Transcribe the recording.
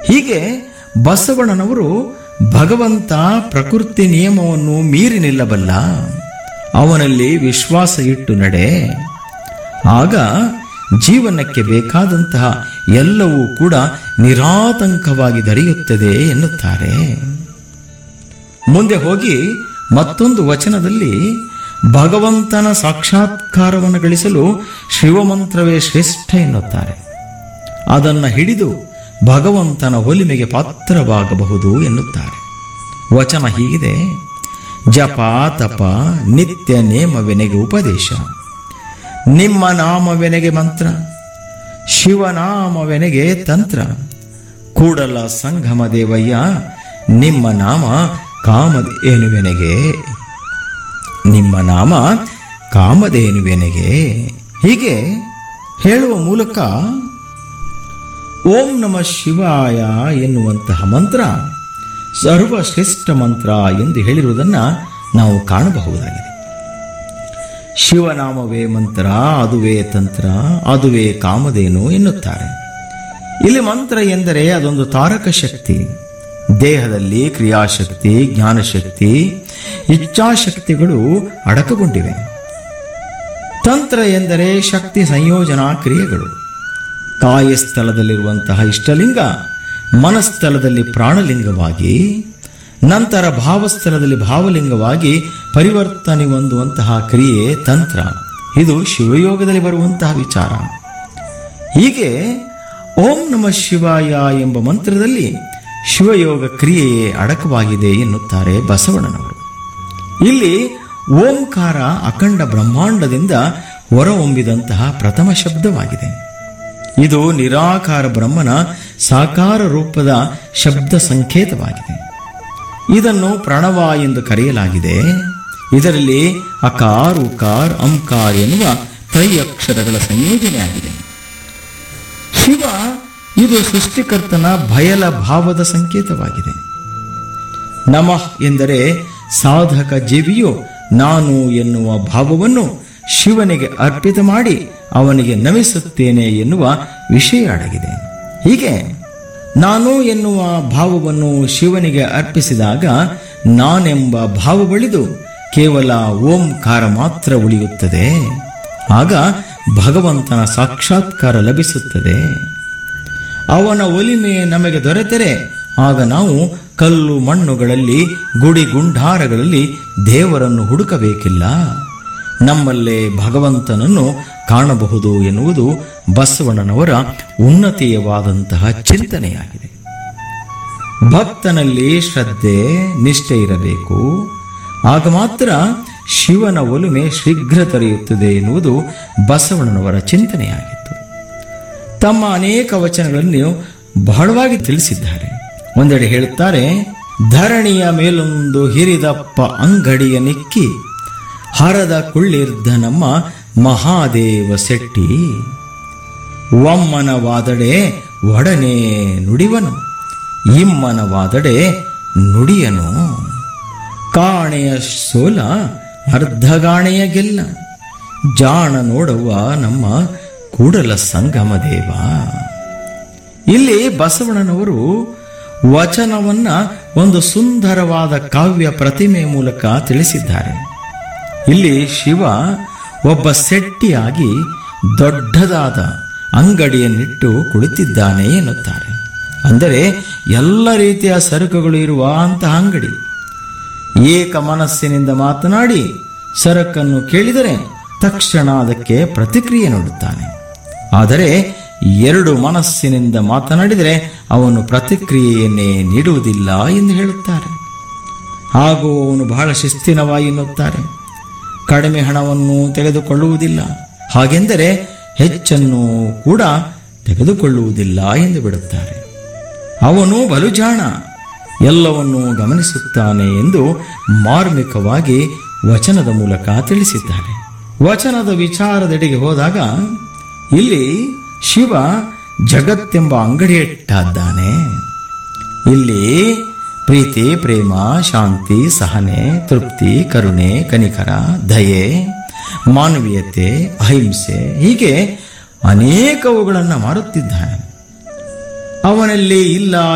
ಹೀಗೆ ಬಸವಣ್ಣನವರು ಭಗವಂತ ಪ್ರಕೃತಿ ನಿಯಮವನ್ನು ಮೀರಿ ನಿಲ್ಲಬಲ್ಲ ಅವನಲ್ಲಿ ವಿಶ್ವಾಸ ಇಟ್ಟು ನಡೆ ಆಗ ಜೀವನಕ್ಕೆ ಬೇಕಾದಂತಹ ಎಲ್ಲವೂ ಕೂಡ ನಿರಾತಂಕವಾಗಿ ದೊರೆಯುತ್ತದೆ ಎನ್ನುತ್ತಾರೆ ಮುಂದೆ ಹೋಗಿ ಮತ್ತೊಂದು ವಚನದಲ್ಲಿ ಭಗವಂತನ ಸಾಕ್ಷಾತ್ಕಾರವನ್ನು ಗಳಿಸಲು ಶಿವಮಂತ್ರವೇ ಶ್ರೇಷ್ಠ ಎನ್ನುತ್ತಾರೆ ಅದನ್ನು ಹಿಡಿದು ಭಗವಂತನ ಒಲಿಮೆಗೆ ಪಾತ್ರವಾಗಬಹುದು ಎನ್ನುತ್ತಾರೆ ವಚನ ಹೀಗಿದೆ ಜಪ ತಪ ನಿತ್ಯ ನೇಮವೆನೆಗೆ ಉಪದೇಶ ನಿಮ್ಮ ನಾಮವೆನೆಗೆ ಮಂತ್ರ ಶಿವನಾಮವೆನೆಗೆ ತಂತ್ರ ಕೂಡಲ ಸಂಗಮ ದೇವಯ್ಯ ನಿಮ್ಮ ನಾಮ ಕಾಮಧೇನುವೆನೆಗೆ ನಿಮ್ಮ ನಾಮ ಕಾಮಧೇನುವೆನೆಗೆ ಹೀಗೆ ಹೇಳುವ ಮೂಲಕ ಓಂ ನಮ ಶಿವಾಯ ಎನ್ನುವಂತಹ ಮಂತ್ರ ಸರ್ವಶ್ರೇಷ್ಠ ಮಂತ್ರ ಎಂದು ಹೇಳಿರುವುದನ್ನು ನಾವು ಕಾಣಬಹುದಾಗಿದೆ ಶಿವನಾಮವೇ ಮಂತ್ರ ಅದುವೇ ತಂತ್ರ ಅದುವೇ ಕಾಮಧೇನು ಎನ್ನುತ್ತಾರೆ ಇಲ್ಲಿ ಮಂತ್ರ ಎಂದರೆ ಅದೊಂದು ತಾರಕ ಶಕ್ತಿ ದೇಹದಲ್ಲಿ ಕ್ರಿಯಾಶಕ್ತಿ ಜ್ಞಾನಶಕ್ತಿ ಇಚ್ಛಾಶಕ್ತಿಗಳು ಅಡಕಗೊಂಡಿವೆ ತಂತ್ರ ಎಂದರೆ ಶಕ್ತಿ ಸಂಯೋಜನಾ ಕ್ರಿಯೆಗಳು ಕಾಯಸ್ಥಳದಲ್ಲಿರುವಂತಹ ಇಷ್ಟಲಿಂಗ ಮನಸ್ಥಳದಲ್ಲಿ ಪ್ರಾಣಲಿಂಗವಾಗಿ ನಂತರ ಭಾವಸ್ಥಳದಲ್ಲಿ ಭಾವಲಿಂಗವಾಗಿ ಪರಿವರ್ತನೆ ಹೊಂದುವಂತಹ ಕ್ರಿಯೆ ತಂತ್ರ ಇದು ಶಿವಯೋಗದಲ್ಲಿ ಬರುವಂತಹ ವಿಚಾರ ಹೀಗೆ ಓಂ ನಮ ಶಿವಾಯ ಎಂಬ ಮಂತ್ರದಲ್ಲಿ ಶಿವಯೋಗ ಕ್ರಿಯೆಯೇ ಅಡಕವಾಗಿದೆ ಎನ್ನುತ್ತಾರೆ ಬಸವಣ್ಣನವರು ಇಲ್ಲಿ ಓಂಕಾರ ಅಖಂಡ ಬ್ರಹ್ಮಾಂಡದಿಂದ ಹೊರಹೊಮ್ಮಿದಂತಹ ಪ್ರಥಮ ಶಬ್ದವಾಗಿದೆ ಇದು ನಿರಾಕಾರ ಬ್ರಹ್ಮನ ಸಾಕಾರ ರೂಪದ ಶಬ್ದ ಸಂಕೇತವಾಗಿದೆ ಇದನ್ನು ಪ್ರಣವ ಎಂದು ಕರೆಯಲಾಗಿದೆ ಇದರಲ್ಲಿ ಅಕಾರ್ ಉಕಾರ್ ಅಂಕಾರ್ ಎನ್ನುವ ತ್ರೈ ಅಕ್ಷರಗಳ ಸಂಯೋಜನೆಯಾಗಿದೆ ಶಿವ ಇದು ಸೃಷ್ಟಿಕರ್ತನ ಬಯಲ ಭಾವದ ಸಂಕೇತವಾಗಿದೆ ನಮಃ ಎಂದರೆ ಸಾಧಕ ಜೀವಿಯು ನಾನು ಎನ್ನುವ ಭಾವವನ್ನು ಶಿವನಿಗೆ ಅರ್ಪಿತ ಮಾಡಿ ಅವನಿಗೆ ನಮಿಸುತ್ತೇನೆ ಎನ್ನುವ ವಿಷಯ ಅಡಗಿದೆ ಹೀಗೆ ನಾನು ಎನ್ನುವ ಭಾವವನ್ನು ಶಿವನಿಗೆ ಅರ್ಪಿಸಿದಾಗ ನಾನೆಂಬ ಭಾವ ಬಳಿದು ಕೇವಲ ಓಂಕಾರ ಮಾತ್ರ ಉಳಿಯುತ್ತದೆ ಆಗ ಭಗವಂತನ ಸಾಕ್ಷಾತ್ಕಾರ ಲಭಿಸುತ್ತದೆ ಅವನ ಒಲಿಮೆ ನಮಗೆ ದೊರೆತರೆ ಆಗ ನಾವು ಕಲ್ಲು ಮಣ್ಣುಗಳಲ್ಲಿ ಗುಡಿ ಗುಂಡಾರಗಳಲ್ಲಿ ದೇವರನ್ನು ಹುಡುಕಬೇಕಿಲ್ಲ ನಮ್ಮಲ್ಲೇ ಭಗವಂತನನ್ನು ಕಾಣಬಹುದು ಎನ್ನುವುದು ಬಸವಣ್ಣನವರ ಉನ್ನತೀಯವಾದಂತಹ ಚಿಂತನೆಯಾಗಿದೆ ಭಕ್ತನಲ್ಲಿ ಶ್ರದ್ಧೆ ನಿಷ್ಠೆ ಇರಬೇಕು ಆಗ ಮಾತ್ರ ಶಿವನ ಒಲುಮೆ ಶೀಘ್ರ ತರೆಯುತ್ತದೆ ಎನ್ನುವುದು ಬಸವಣ್ಣನವರ ಚಿಂತನೆಯಾಗಿತ್ತು ತಮ್ಮ ಅನೇಕ ವಚನಗಳನ್ನು ಬಹಳವಾಗಿ ತಿಳಿಸಿದ್ದಾರೆ ಒಂದೆಡೆ ಹೇಳುತ್ತಾರೆ ಧರಣಿಯ ಮೇಲೊಂದು ಹಿರಿದಪ್ಪ ಅಂಗಡಿಯ ನಿಕ್ಕಿ ಹರದ ಕುಳ್ಳಿರ್ದ ನಮ್ಮ ಮಹಾದೇವ ಶೆಟ್ಟಿ ಒಮ್ಮನವಾದಡೆ ಒಡನೆ ನುಡಿವನು ಇಮ್ಮನವಾದಡೆ ನುಡಿಯನು ಕಾಣೆಯ ಸೋಲ ಅರ್ಧಗಾಣೆಯ ಗೆಲ್ಲ ಜಾಣ ನೋಡುವ ನಮ್ಮ ಕೂಡಲ ಸಂಗಮ ದೇವ ಇಲ್ಲಿ ಬಸವಣ್ಣನವರು ವಚನವನ್ನ ಒಂದು ಸುಂದರವಾದ ಕಾವ್ಯ ಪ್ರತಿಮೆ ಮೂಲಕ ತಿಳಿಸಿದ್ದಾರೆ ಇಲ್ಲಿ ಶಿವ ಒಬ್ಬ ಸೆಟ್ಟಿಯಾಗಿ ದೊಡ್ಡದಾದ ಅಂಗಡಿಯನ್ನಿಟ್ಟು ಕುಳಿತಿದ್ದಾನೆ ಎನ್ನುತ್ತಾರೆ ಅಂದರೆ ಎಲ್ಲ ರೀತಿಯ ಸರಕುಗಳು ಇರುವ ಅಂತಹ ಅಂಗಡಿ ಏಕ ಮನಸ್ಸಿನಿಂದ ಮಾತನಾಡಿ ಸರಕನ್ನು ಕೇಳಿದರೆ ತಕ್ಷಣ ಅದಕ್ಕೆ ಪ್ರತಿಕ್ರಿಯೆ ನೀಡುತ್ತಾನೆ ಆದರೆ ಎರಡು ಮನಸ್ಸಿನಿಂದ ಮಾತನಾಡಿದರೆ ಅವನು ಪ್ರತಿಕ್ರಿಯೆಯನ್ನೇ ನೀಡುವುದಿಲ್ಲ ಎಂದು ಹೇಳುತ್ತಾರೆ ಹಾಗೂ ಅವನು ಬಹಳ ಶಿಸ್ತಿನವ ಎನ್ನುತ್ತಾರೆ ಕಡಿಮೆ ಹಣವನ್ನು ತೆಗೆದುಕೊಳ್ಳುವುದಿಲ್ಲ ಹಾಗೆಂದರೆ ಹೆಚ್ಚನ್ನು ಕೂಡ ತೆಗೆದುಕೊಳ್ಳುವುದಿಲ್ಲ ಎಂದು ಬಿಡುತ್ತಾರೆ ಅವನು ಬಲುಜಾಣ ಎಲ್ಲವನ್ನೂ ಗಮನಿಸುತ್ತಾನೆ ಎಂದು ಮಾರ್ಮಿಕವಾಗಿ ವಚನದ ಮೂಲಕ ತಿಳಿಸಿದ್ದಾರೆ ವಚನದ ವಿಚಾರದೆಡೆಗೆ ಹೋದಾಗ ಇಲ್ಲಿ ಶಿವ ಜಗತ್ತೆಂಬ ಅಂಗಡಿಯಿಟ್ಟಿದ್ದಾನೆ ಇಲ್ಲಿ ಪ್ರೀತಿ ಪ್ರೇಮ ಶಾಂತಿ ಸಹನೆ ತೃಪ್ತಿ ಕರುಣೆ ಕನಿಕರ ದಯೆ ಮಾನವೀಯತೆ ಅಹಿಂಸೆ ಹೀಗೆ ಅನೇಕವುಗಳನ್ನು ಮಾರುತ್ತಿದ್ದಾನೆ ಅವನಲ್ಲಿ ಇಲ್ಲ